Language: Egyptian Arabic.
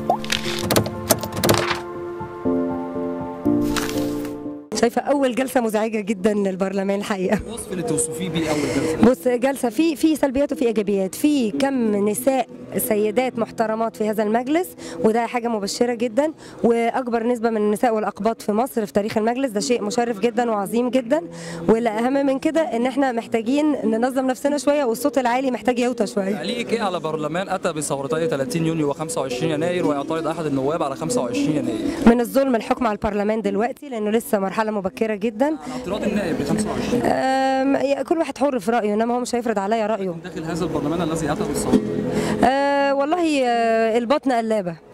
شايفه اول جلسه مزعجه جدا للبرلمان الحقيقه الوصف اللي توصفيه بيه اول جلسه بص جلسه في في سلبيات وفي ايجابيات في كم نساء سيدات محترمات في هذا المجلس وده حاجه مبشره جدا واكبر نسبه من النساء والاقباط في مصر في تاريخ المجلس ده شيء مشرف جدا وعظيم جدا والاهم من كده ان احنا محتاجين ننظم نفسنا شويه والصوت العالي محتاج يوطى شويه تعليقك ايه على برلمان اتى بثورتي 30 يونيو و25 يناير ويعترض احد النواب على 25 يناير من الظلم الحكم على البرلمان دلوقتي لانه لسه مرحله مبكره جدا على اعتراض النائب ل 25 أم، كل واحد حر في رايه انما هو مش هيفرض عليا رايه داخل هذا البرلمان الذي اتى بالثوره أه والله آه، البطن قلابه